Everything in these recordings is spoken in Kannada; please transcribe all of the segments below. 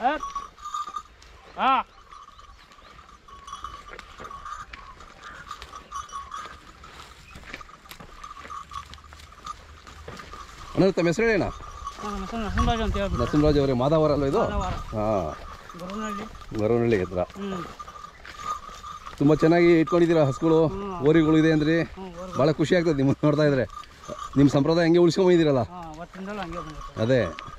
ಹತ್. ಹಾ ಅಣ್ಣ ತಮ್ಮ ಹೆಸರು ಹೇಳಿ ಅಣ್ಣ ನಮ್ಮ ಹೆಸರು ನರಸಿಂಹರಾಜು ಅಂತ ಹೇಳ್ಬಿಟ್ಟು ನರಸಿಂಹರಾಜ್ ಅವರೇ ಮಾದಾವರ ಅಲ್ಲ ಇದು ವಾರ ಹಾಂ ಗುರುನಹಳ್ಳಿ ಗರವನಹಳ್ಳಿ ಹತ್ರ ಹ್ಞೂ ತುಂಬ ಚೆನ್ನಾಗಿ ಇಟ್ಕೊಂಡಿದ್ದೀರಾ ಹಸುಗಳು ಓರಿಗಳು ಇದೆ ಅಂದ್ರಿ ಹ್ಞೂ ಓರ್ ಭಾಳ ಖುಷಿ ಆಗ್ತದೆ ನಿಮ್ಮನ್ನು ನೋಡ್ತಾ ಇದ್ರೆ ನಿಮ್ಮ ಸಂಪ್ರದಾಯ ಹಂಗೆ ಉಳಿಸ್ಕೊಂಬಂದಿದ್ದೀರಲ್ಲ ಹಾಂ ಅವತ್ತಿಂದಲೂ ಹಂಗೆ ಬಂದಿತ್ತು ಅದೇ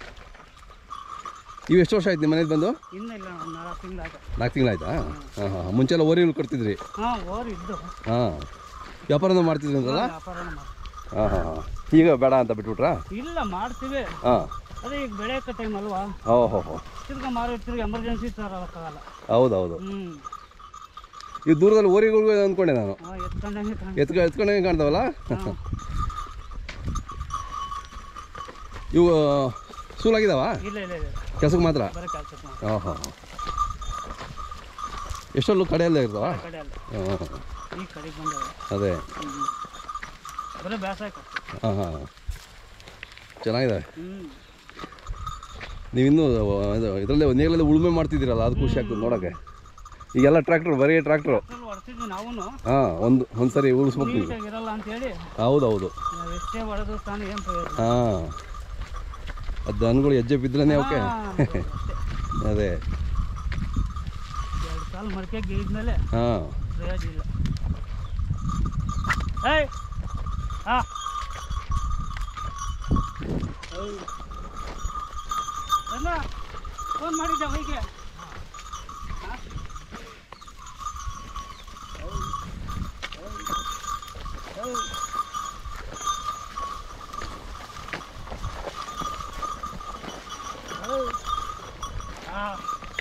ಇವು ಎಷ್ಟು ವರ್ಷ ಆಯ್ತು ನಿಮ್ಮ ಮನೇಲಿ ಬಂದು ಇನ್ನೂ ಇಲ್ಲ ಒಂದು ನಾಲ್ಕು ತಿಂಗಳಾಯ್ತು ನಾಲ್ಕು ತಿಂಗಳಾಯ್ತಾ ಹಾಂ ಹಾಂ ಮುಂಚೆಲ್ಲ ಓರಿಗಳು ಕೊಡ್ತಿದ್ರಿ ಹಾಂ ಓರ್ ಇದ್ದು ಹಾಂ ವ್ಯಾಪಾರನೂ ಮಾಡ್ತಿದ್ರಿ ಅಂತಲ್ಲ ವ್ಯಾಪಾರ ಮಾಡ್ತೀವಿ ಹಾಂ ಹಾಂ ಹಾಂ ಈಗ ಬೇಡ ಅಂತ ಬಿಟ್ಬಿಟ್ರಾ ಇಲ್ಲ ಮಾಡ್ತೀವಿ ಹಾಂ ಅದೇ ಈಗ ಬೆಳೆಯೋಕೆ ಟೈಮ್ ಅಲ್ವಾ ಓ ಹೋ ಹೋ ತಿರ್ಗಾ ಮಾರಿ ತಿರ್ಗಿ ಎಮರ್ಜೆನ್ಸಿ ತರೋಕ್ಕಾಗಲ್ಲ ಹೌದು ಹೌದು ಹ್ಞೂ ಈ ದೂರದಲ್ಲಿ ಓರಿಗಳು ಅಂದ್ಕೊಂಡೆ ನಾನು ಹಾಂ ಎತ್ಕೊಂಡಂಗೆ ಕಾಣ್ ಎತ್ಕ ಎತ್ಕೊಂಡಂಗೆ ಕಾಣ್ತಾವಲ್ಲ ಹಾಂ ಇವು ಸೂಲಾಗಿದಾವ ಇಲ್ಲ ಇಲ್ಲ ಇಲ್ಲ ಕೆಲ್ಸಕ್ಕೆ ಮಾತ್ರ ಬರೀ ಕೆಲ್ಸಕ್ಕೆ ಮಾತ್ರ ಹಾಂ ಹಾಂ ಎಷ್ಟೊಂದು ಕಡೆಯಲ್ಲೇ ಇರ್ತಾವ ಆ ಕಡೆ ಅಲ್ಲ ಹಾಂ ಈ ಕಡೆಗೆ ಬಂದವೆ ಅದೇ ಹ್ಞೂ ಬರೀ ಬೇಸಾಯ ಹಾಂ ಹಾಂ ಚೆನ್ನಾಗಿದೆ ಹ್ಞೂ ನೀವಿನ್ನೂ ಇದರಲ್ಲೇ ನೀರಲ್ಲೇ ಉಳುಮೆ ಮಾಡ್ತಿದ್ದೀರಲ್ಲ ಅದು ಖುಷಿ ಆಗ್ತದೆ ನೋಡೋಕ್ಕೆ ಈಗೆಲ್ಲ ಟ್ರ್ಯಾಕ್ಟ್ರು ಬರೀ ಟ್ರ್ಯಾಕ್ಟ್ರು ಅದ್ರಲ್ಲಿ ಹೊಡ್ತಿದ್ವಿ ನಾವು ಹಾಂ ಒಂದು ಒಂದು ಸರಿ ಉಳಿಸ್ಬೇಕು ನೀವು ನೀಟಾಗಿ ಇರಲ್ಲ ಅಂತೇಳಿ ಹೌದು ಹೌದು ನಾವು ಎಷ್ಟೇ ಹೊಡೆದು ತಾನು ಏನು ಪ್ರಯೋಜನ ಹಾಂ ಅದು ದನಗಳು ಹೆಜ್ಜೆ ಬಿದ್ದರೆ ಅವಕ್ಕೆ ಹಾ, ಅಷ್ಟೇ. ಅದೇ ಎರಡು ಸಾಲ ಮಡಿಕೆ ಗೀದ್ಮೇಲೆ ಹಾಂ ಪ್ರಯೋಜನ ಇಲ್ಲ ಏಯ್ ಹಾ ಫೋನ್ ಮಾಡಿದ್ದೆ ಹೋಗಿ ಹಾಂ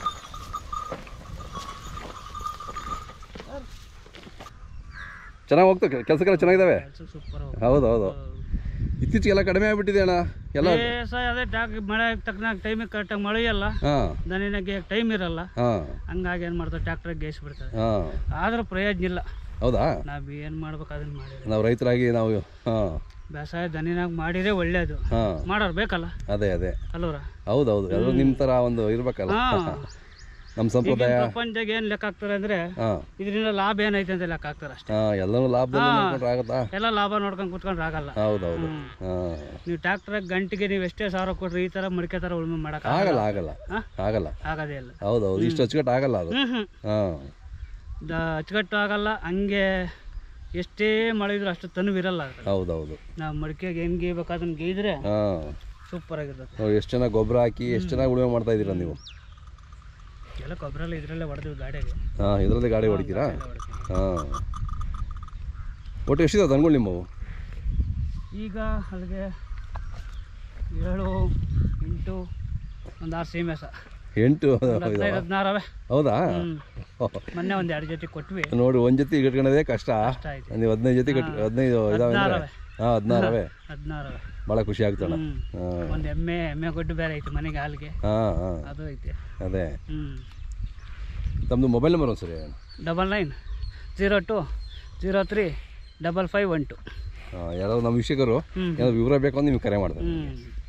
ಚೆನ್ನಾಗಿ ಹೋಗ್ತಾ ಕೆಲಸಕ್ಕೆಲ್ಲ ಚೆನ್ನಾಗಿದ್ದಾವೆ ಕೆಲಸ ಸೂಪರ್ ಹೌದು ಹೌದು ಇತ್ತೀಚೆಗೆಲ್ಲ ಕಡಿಮೆ ಆಗ್ಬಿಟ್ಟಿದೆ ಅಣ್ಣ ಎಲ್ಲ ಸರ್ ಅದೇ ಟಾಕ್ ಮಳೆ ತಕ್ಕನಾಗ ಟೈಮಿಗೆ ಕರೆಕ್ಟಾಗಿ ಮಳೆ ಇಲ್ಲ ಹಾಂ ದನಿನಾಗೆ ಟೈಮ್ ಇರಲ್ಲ ಹಾಂ ಹಂಗಾಗಿ ಏನು ಮಾಡ್ತಾರೆ ಟ್ಯಾಕ್ಟ್ರಾಗ ಗೇಸ್ ಬಿಡ್ತಾರೆ ಹಾಂ ಆದ್ರೂ ಪ್ರಯೋಜನ ಇಲ್ಲ ಹೌದಾ ನಾವು ಏನು ಮಾಡ್ಬೇಕು ಅದನ್ನ ಮಾಡಿದ್ರೆ ನಾವು ರೈತರಾಗಿ ನಾವು ಹಾಂ ಬೇಸಾಯ ದನಿನಾಗ ಮಾಡಿದ್ರೆ ಒಳ್ಳೇದು ಹಾಂ ಮಾಡೋರು ಬೇಕಲ್ಲ ಅದೇ ಅದೇ ಅಲ್ವರ ಹೌದು ಹೌದು ಎಲ್ಲರೂ ನಿಮ್ಮ ಥರ ಒಂದು ಇರ್ಬೇಕಲ್ಲ ಹಾ ನಮ್ಮ ಈಗಿನ ಸಂಪ್ರದಾಯ ಪ್ರಪಂಚದಾಗ ಏನು ಲೆಕ್ಕ ಆಗ್ತಾರೆ ಅಂದ್ರೆ ಹಾಂ ಇದರಿಂದ ಲಾಭ ಏನೈತೆ ಅಂತ ಲೆಕ್ಕ ಆಗ್ತಾರೆ ಅಷ್ಟೇ ಹಾಂ ಎಲ್ಲನೂ ಲಾಭದಲ್ಲಿ ನೋಡ್ಕೊಂಡ್ರೆ ಆಗತ್ತಾ ಎಲ್ಲ ಲಾಭ ನೋಡ್ಕೊಂಡು ಕುತ್ಕೊಂಡ್ರೆ ಆಗಲ್ಲ ಹೌದು ಹೌದು ಹ್ಮ್. ಹಾಂ ನೀವು ಟ್ಯಾಕ್ಟ್ರಾಗ ಗಂಟೆಗೆ ನೀವು ಎಷ್ಟೇ ಸಾವಿರ ಕೊಟ್ರಿ ಈ ಥರ ಮಡಿಕೆ ಥರ ಉಳುಮೆ ಮಾಡಕ್ಕೆ ಆಗಲ್ಲ ಆಗಲ್ಲ ಹಾ? ಆಗಲ್ಲ ಆಗೋದೇ ಇಲ್ಲ ಹೌದು ಹೌದು ಇಷ್ಟು ಅಚ್ಚುಕಟ್ಟು ಆಗಲ್ಲ ಅದು ಹ್ಞೂ ಹ್ಞೂ ಹಾಂ ದ ಅಚ್ಚುಕಟ್ಟು ಆಗಲ್ಲ ಹಂಗೆ ಎಷ್ಟೇ ಮಳೆ ಇದ್ರೂ ಅಷ್ಟು ತನುವು ಇರಲ್ಲ ಅದ್ರಲ್ಲಿ. ಹೌದು ಹೌದು ನಾವು ಮಡಿಕೆಗೆ ಹೆಂಗೆ ಗೇಯ್ಬೇಕು ಅದನ್ನ ಗೇಯ್ದ್ರೆ ಹಾಂ ಸೂಪರ್ ಆಗಿರ್ತದೆ ನೋಡಿ ಎಷ್ಟು ಚೆನ್ನಾಗಿ ಗೊಬ್ಬರ ಹಾಕಿ ಎಷ್ಟು ಚೆನ್ನಾಗಿ ಉಳುಮೆ ಮಾಡ್ತಾ ಇದ್ದೀರಾ ನೀವು ಎಲ್ಲ ಗೊಬ್ಬರ ಇದರಲ್ಲೇ ಹೊಡೆದಿವಿ ಗಾಡಿಗೆ ಹಾಂ ಇದರಲ್ಲಿ ಗಾಡಿ ಹೊಡಿತೀರಾ ಎಲ್ಲ ಹೊಡ್ತೀವಿ. ಹಾಂ ಒಟ್ಟು ಎಷ್ಟಿದಾವೆ ದನಗಳು ನಿಮ್ಮವು ಈಗ ಅಲ್ಲಿಗೆ ಏಳು ಎಂಟು ಒಂದು ಆರು ಸೀಮೆಸ ಎಂಟು ಒಂದು ಇದಾವ ಹದಿನೈದು ಹದಿನಾರು ಅವೆ ಹೌದಾ ಹ್ಞೂ ಮೊನ್ನೆ ಒಂದು ಎರಡು ಜೊತೆ ಕೊಟ್ವಿ ನೋಡಿ ಒಂದು ಜೊತೆ ಇಟ್ಕೊಳ್ಳೋದೇ ಕಷ್ಟ ಅಷ್ಟ ಆಯ್ತು ನೀವು ಹದಿನೈದು ಜೊತೆ ಕಟ್ ಹದಿನೈದು ಇದಾವೆ ಹದಿನಾರು ಅಂದರೆ ಅವೆ. ಹಾಂ ಹದಿನಾರು ಅವೆ ಹದಿನಾರು ಅವೆ ಭಾಳ ಖುಷಿ ಆಗ್ತಲ್ಲ ಹ್ಞೂ ಹಾಂ ಒಂದು ಎಮ್ಮೆ ಎಮ್ಮೆ ಗೊಡ್ಡು ಬೇರೆ ಐತೆ ಮನೆಗೆ ಹಾಲಿಗೆ ಹಾಂ ಹಾಂ ಅದು ಐತೆ ಅದೇ ಹ್ಞೂ ತಮ್ಮದು ಮೊಬೈಲ್ ನಂಬರ್ ಒಂದು ಸರಿ double nine zero two zero three double five one two ಹಾಂ ಯಾರಾದ್ರು ನಮ್ಮ ವೀಕ್ಷಕರು ಹ್ಞೂ ಏನಾದ್ರು ವಿವರ ಬೇಕು ಅಂದ್ರೆ ನಿಮ್ಗೆ ಕರೆ ಮಾಡ್ತಾರೆ ಹ್ಞೂ